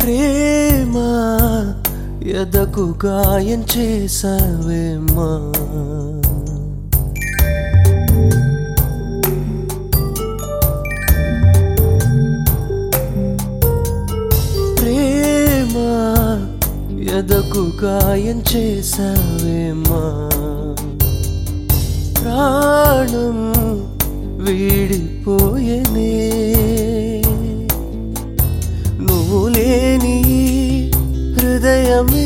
ప్రేమ ఎదకు గాయం చేసావేమా ప్రేమ ఎదకు గాయం చేసావేమా ప్రాణం వీడిపోయేనే నువ్వు లేని ఈ హృదయమే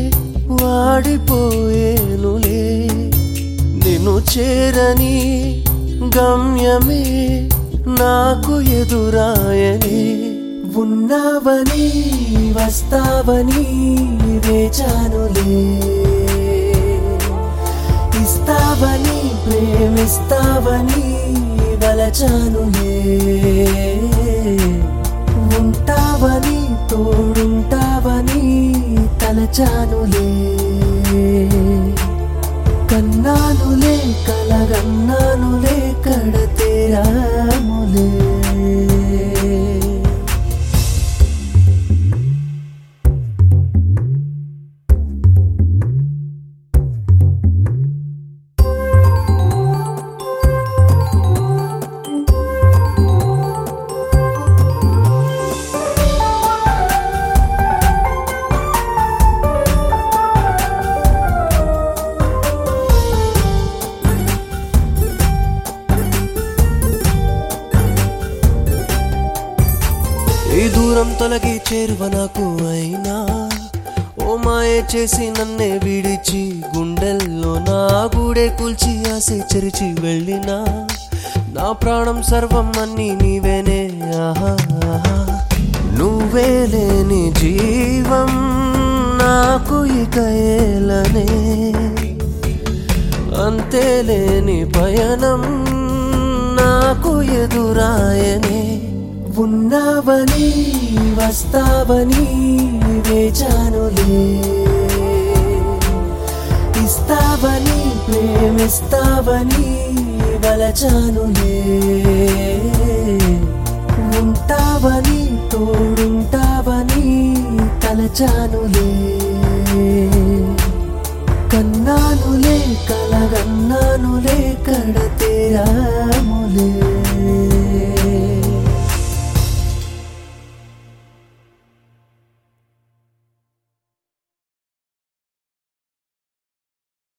వాడిపోయేనులే నిన్ను చేరని గమ్యమే నాకు ఎదురాయని ఉన్నావని వస్తావని వేచానులే ఇస్తావని ప్రేమిస్తావని వలచానులే ఉంటావని తోడుంటావని తలచానులే కన్నానులే కలగన్నానులే కడతేరాములే ఈ దూరం తొలగి చేరువ నాకు అయినా ఓ మాయ చేసి నన్నే విడిచి గుండెల్లో నా గూడే కూల్చి ఆసే చెరిచి వెళ్ళినా నా ప్రాణం సర్వం అన్ని నీవేనే ఆహా ఆహా. నువ్వే లేని జీవం నాకు ఇక ఏలనే అంతే లేని పయనం నాకు ఎదురాయనే ఉన్నావని వస్తావని వేచానులే ఇస్తావని ప్రేమిస్తావని వలచానులే ఉంటావని తోడుంటావని తలచానులే కన్నానులే కలగన్నానులే కడతేరాములే